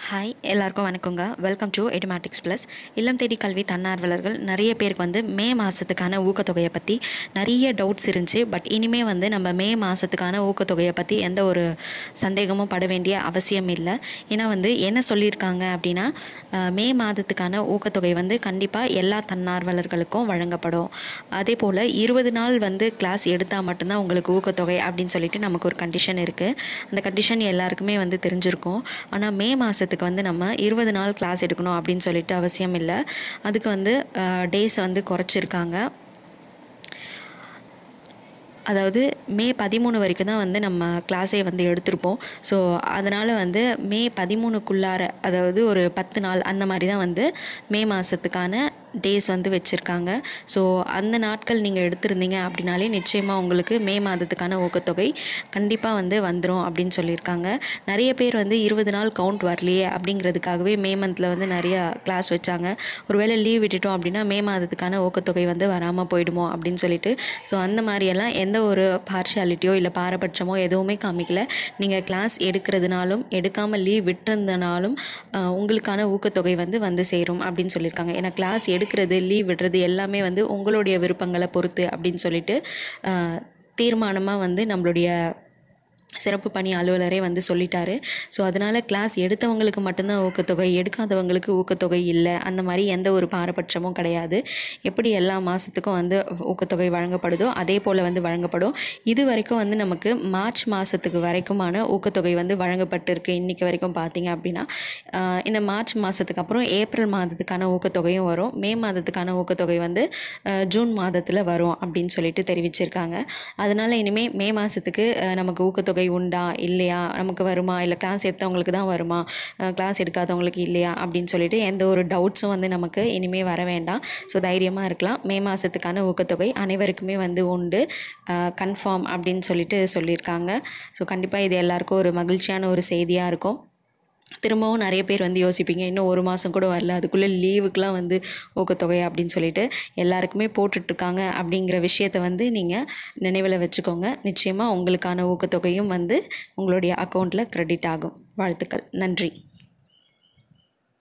hi எல்லாருக்கும் வணக்கங்க welcome to எடிமேட்டிக்ஸ் plus இல்லம் தேடி கல்வி தன்னார்வலர்கள் நிறைய பேருக்கு வந்து மே மாதத்துக்கான ஊக்கத்தொகையை பற்றி நிறைய டவுட்ஸ் இருந்துச்சு பட் இனிமே வந்து நம்ம மே மாதத்துக்கான ஊக்கத்தொகையை பற்றி எந்த ஒரு சந்தேகமும் பட வேண்டிய அவசியம் இல்லை ஏன்னா வந்து என்ன சொல்லியிருக்காங்க அப்படின்னா அஹ், மே மாதத்துக்கான ஊக்கத்தொகை வந்து கண்டிப்பாக எல்லா தன்னார்வலர்களுக்கும் வழங்கப்படும் அதே போல் இருபது நாள் வந்து கிளாஸ் எடுத்தால் மட்டும்தான் உங்களுக்கு ஊக்கத்தொகை அப்படின்னு சொல்லிட்டு நமக்கு ஒரு கண்டிஷன் இருக்குது அந்த கண்டிஷன் எல்லாருக்குமே வந்து தெரிஞ்சிருக்கும் ஆனால் மே மாதத்துக்கு வந்து நம்ம இருபது நாள் கிளாஸ் எடுக்கணும் அப்படின்னு சொல்லிட்டு அவசியம் இல்லை அதுக்கு வந்து டேஸ் வந்து குறைச்சிருக்காங்க அதாவது மே பதிமூணு வரைக்கும் தான் வந்து நம்ம கிளாஸே வந்து எடுத்திருப்போம் ஸோ அதனால் வந்து மே பதிமூணுக்குள்ளார அதாவது ஒரு பத்து நாள் அந்த மாதிரி தான் வந்து மே மாதத்துக்கான டேஸ் வந்து வச்சுருக்காங்க ஸோ அந்த நாட்கள் நீங்கள் எடுத்திருந்தீங்க அப்படின்னாலே நிச்சயமாக உங்களுக்கு மே மாதத்துக்கான ஊக்கத்தொகை கண்டிப்பாக வந்து வந்துடும் அப்படின்னு சொல்லியிருக்காங்க நிறைய பேர் வந்து இருபது நாள் கவுண்ட் வரலையே அப்படிங்கிறதுக்காகவே மே மந்தில் வந்து நிறைய கிளாஸ் வச்சாங்க ஒருவேளை லீவ் விட்டுட்டோம் அப்படின்னா மே மாதத்துக்கான ஊக்கத்தொகை வந்து வராமல் போயிடுமோ அப்படின்னு சொல்லிட்டு ஸோ அந்த மாதிரியெல்லாம் எந்த ஒரு பார்ஷியாலிட்டியோ இல்லை பாரபட்சமோ எதுவுமே காமிக்கல நீங்கள் கிளாஸ் எடுக்கிறதுனாலும் எடுக்காமல் லீவ் விட்டுருந்தனாலும் ஆஹ், உங்களுக்கான ஊக்கத்தொகை வந்து வந்து சேரும் அப்படின்னு சொல்லியிருக்காங்க ஏன்னா கிளாஸ் எடுக்கிறது லீவ் விடுறது எல்லாமே வந்து உங்களுடைய விருப்பங்களை பொறுத்து அப்படின்னு சொல்லிட்டு தீர்மானமாக வந்து நம்மளுடைய சிறப்பு பணி அலுவலரே வந்து சொல்லிட்டாரு ஸோ அதனால் கிளாஸ் எடுத்தவங்களுக்கு மட்டும்தான் ஊக்கத்தொகை எடுக்காதவங்களுக்கு ஊக்கத்தொகை இல்லை அந்த மாதிரி எந்த ஒரு பாரபட்சமும் கிடையாது எப்படி எல்லா மாதத்துக்கும் வந்து ஊக்கத்தொகை வழங்கப்படுதோ அதே போல் வந்து வழங்கப்படும் இது வரைக்கும் வந்து நமக்கு மார்ச் மாதத்துக்கு வரைக்குமான ஊக்கத்தொகை வந்து வழங்கப்பட்டிருக்கு இன்றைக்கி வரைக்கும் பார்த்தீங்க அப்படின்னா ஆஹ் இந்த மார்ச் மாதத்துக்கு அப்புறம் ஏப்ரல் மாதத்துக்கான ஊக்கத்தொகையும் வரும் மே மாதத்துக்கான ஊக்கத்தொகை வந்து ஆஹ் ஜூன் மாதத்தில் வரும் அப்படின்னு சொல்லிட்டு தெரிவிச்சிருக்காங்க அதனால் இனிமேல் மே மாதத்துக்கு நமக்கு ஊக்கத்தொகை உண்டா இல்லையா நமக்கு வருமா இல்லை கிளாஸ் எடுத்தவங்களுக்கு தான் வருமா கிளாஸ் எடுக்காதவங்களுக்கு இல்லையா அப்படின்னு சொல்லிட்டு எந்த ஒரு டவுட்ஸும் வந்து நமக்கு இனிமேல் வர வேண்டாம் ஸோ தைரியமாக இருக்கலாம் மே மாதத்துக்கான ஊக்கத்தொகை அனைவருக்குமே வந்து உண்டு கன்ஃபார்ம் அப்படின்னு சொல்லிட்டு சொல்லியிருக்காங்க ஸோ கண்டிப்பாக இது எல்லாருக்கும் ஒரு மகிழ்ச்சியான ஒரு செய்தியாக இருக்கும் திரும்பவும் நிறைய பேர் வந்து யோசிப்பீங்க இன்னும் ஒரு மாதம் கூட வரல அதுக்குள்ளே லீவுக்கெலாம் வந்து ஊக்கத்தொகை அப்படின்னு சொல்லிட்டு எல்லாருக்குமே போட்டுட்ருக்காங்க அப்படிங்கிற விஷயத்தை வந்து நீங்கள் நினைவில் வச்சுக்கோங்க நிச்சயமாக உங்களுக்கான ஊக்கத்தொகையும் வந்து உங்களுடைய அக்கௌண்ட்டில் கிரெடிட் ஆகும் வாழ்த்துக்கள் நன்றி